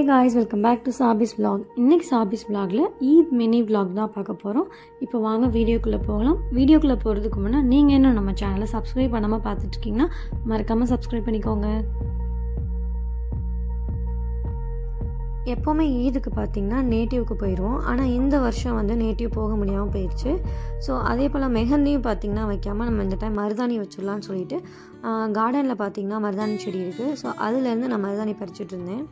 guys welcome back to சாபிஸ் vlog இன்னைக்கு சாபிஸ் vlogல ஈத் மினி vlog தான் பார்க்க போகிறோம் இப்போ வாங்க வீடியோக்குள்ளே போகலாம் வீடியோக்குள்ளே போகிறதுக்கு முன்னாடி நீங்கள் இன்னும் நம்ம சேனலை சப்ஸ்கிரைப் பண்ணாமல் பார்த்துட்டு இருக்கீங்கன்னா மறக்காமல் சப்ஸ்கிரைப் பண்ணிக்கோங்க எப்போவுமே ஈதுக்கு பார்த்தீங்கன்னா நேட்டிவ்க்கு போயிடுவோம் ஆனால் இந்த வருஷம் வந்து நேட்டிவ் போக முடியாமல் போயிடுச்சு ஸோ அதே போல் மெஹந்தியும் பார்த்திங்கன்னா வைக்காமல் நம்ம இந்த டைம் மருதாணி வச்சிடலாம்னு சொல்லிட்டு கார்டனில் பார்த்தீங்கன்னா மருதாணி செடி இருக்குது ஸோ அதுலேருந்து நான் மருதாணி பறிச்சுட்டு இருந்தேன்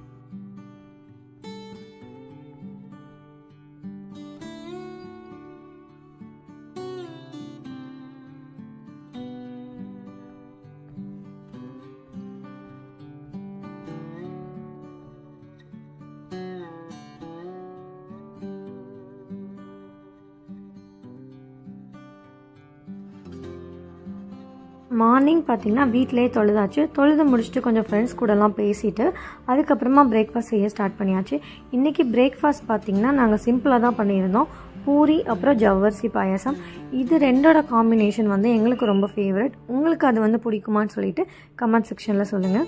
மார்னிங் பார்த்தீங்கன்னா வீட்டிலே தொழுதாச்சு தொழுது முடிச்சுட்டு கொஞ்சம் ஃப்ரெண்ட்ஸ் கூடலாம் பேசிட்டு அதுக்கப்புறமா பிரேக்ஃபாஸ்ட் செய்ய ஸ்டார்ட் பண்ணியாச்சு இன்றைக்கி பிரேக்ஃபாஸ்ட் பார்த்தீங்கன்னா நாங்கள் சிம்பிளாக தான் பண்ணியிருந்தோம் பூரி அப்புறம் ஜவ்வரிசி பாயாசம் இது ரெண்டோட காம்பினேஷன் வந்து எங்களுக்கு ரொம்ப ஃபேவரட் உங்களுக்கு அது வந்து பிடிக்குமான்னு சொல்லிட்டு கமெண்ட் செக்ஷனில் சொல்லுங்கள்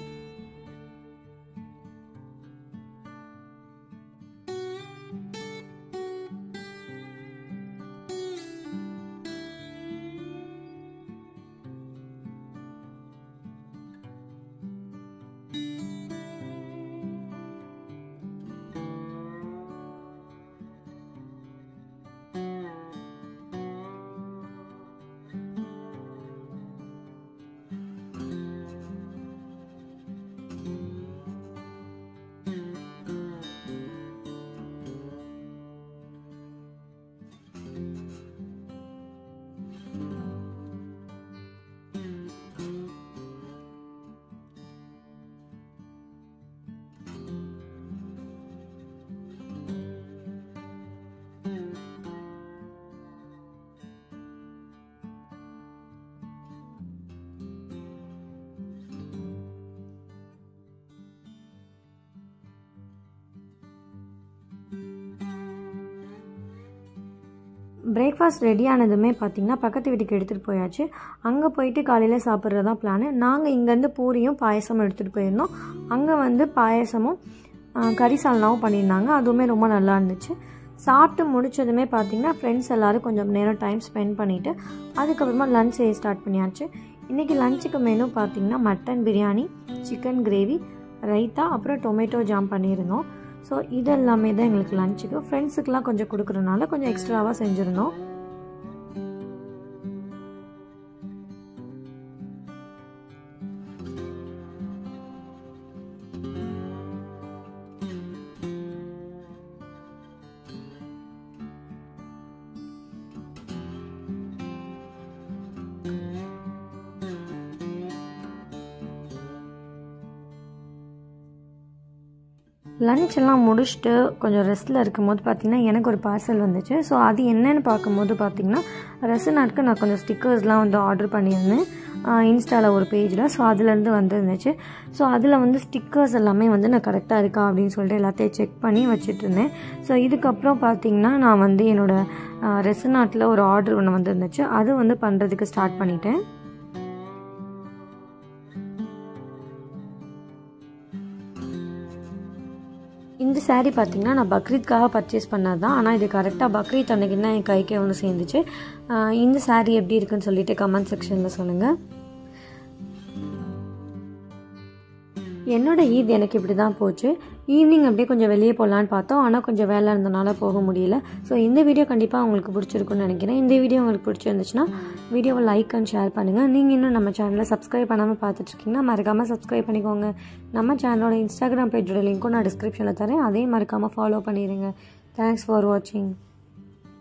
பிரேக்ஃபாஸ்ட் ரெடி ஆனதுமே பார்த்திங்கன்னா பக்கத்து வீட்டுக்கு எடுத்துகிட்டு போயாச்சு அங்கே போயிட்டு காலையில் சாப்பிட்றது தான் பிளானு நாங்கள் இங்கேருந்து பூரியும் பாயசமும் எடுத்துகிட்டு போயிருந்தோம் அங்கே வந்து பாயசமும் கறி சால்னாவும் பண்ணியிருந்தாங்க அதுவுமே ரொம்ப நல்லா இருந்துச்சு சாப்பிட்டு முடிச்சதுமே பார்த்திங்கன்னா ஃப்ரெண்ட்ஸ் எல்லோரும் கொஞ்சம் நேரம் டைம் ஸ்பெண்ட் பண்ணிவிட்டு அதுக்கப்புறமா லன்ச் செய்ய ஸ்டார்ட் பண்ணியாச்சு இன்றைக்கி லஞ்சுக்கு மெனு பார்த்திங்கன்னா mutton biryani chicken gravy raita அப்புறம் டொமேட்டோ ஜாம் பண்ணியிருந்தோம் ஸோ இது எல்லாமே தான் எங்களுக்கு லஞ்சுக்கு ஃப்ரெண்ட்ஸுக்கெலாம் கொஞ்சம் கொடுக்குறனால கொஞ்சம் எக்ஸ்ட்ராவாக செஞ்சுருந்தோம் லன்ச் எல்லாம் முடிச்சுட்டு கொஞ்சம் ரெஸ்ட்டில் இருக்கும்போது பார்த்திங்கன்னா எனக்கு ஒரு பார்சல் வந்துச்சு ஸோ அது என்னென்னு பார்க்கும்போது பார்த்திங்கன்னா ரெசனாட்க்கு நான் கொஞ்சம் ஸ்டிக்கர்ஸ்லாம் வந்து ஆர்டர் பண்ணியிருந்தேன் இன்ஸ்டாவில் ஒரு பேஜில் ஸோ அதுலேருந்து வந்துருந்துச்சு ஸோ அதில் வந்து ஸ்டிக்கர்ஸ் எல்லாமே வந்து நான் கரெக்டாக இருக்கா அப்படின்னு சொல்லிட்டு எல்லாத்தையும் செக் பண்ணி வச்சுட்டு இருந்தேன் ஸோ இதுக்கப்புறம் பார்த்திங்கன்னா நான் வந்து என்னோடய ரெசனாட்டில் ஒரு ஆர்டர் ஒன்று வந்துருந்துச்சு அது வந்து பண்ணுறதுக்கு ஸ்டார்ட் பண்ணிட்டேன் இந்த சாரீ பார்த்தீங்கன்னா நான் பக்ரீத்காக பர்ச்சேஸ் பண்ணது தான் ஆனால் இது கரெக்டாக பக்ரீத் அன்னைக்கு தான் என் கைக்கே ஒன்று சேர்ந்துச்சு இந்த சாரீ எப்படி இருக்குன்னு சொல்லிட்டு கமெண்ட் செக்ஷனில் சொல்லுங்கள் என்னோட ஈத் எனக்கு இப்படி தான் போச்சு ஈவினிங் அப்படியே கொஞ்சம் வெளியே போகலான்னு பார்த்தோம் ஆனால் கொஞ்சம் வேலை இருந்தனால போக முடியல ஸோ இந்த வீடியோ கண்டிப்பாக உங்களுக்கு பிடிச்சிருக்குன்னு நினைக்கிறேன் இந்த வீடியோ உங்களுக்கு பிடிச்சிருந்துச்சுன்னா வீடியோவை லைக் அண்ட் ஷேர் பண்ணுங்கள் நீங்கள் இன்னும் நம்ம சேனலை சப்ஸ்கிரைப் பண்ணாமல் பார்த்துட்ருக்கீங்கன்னா மறக்காமல் சப்ஸ்கிரைப் பண்ணிக்கோங்க நம்ம சேனலோட இன்ஸ்டாகிராம் பேஜோட லிங்க்கும் நான் டிஸ்கிரிப்ஷனில் தரேன் அதே மறக்காமல் ஃபாலோ பண்ணிடுங்க தேங்க்ஸ் ஃபார் வாட்சிங்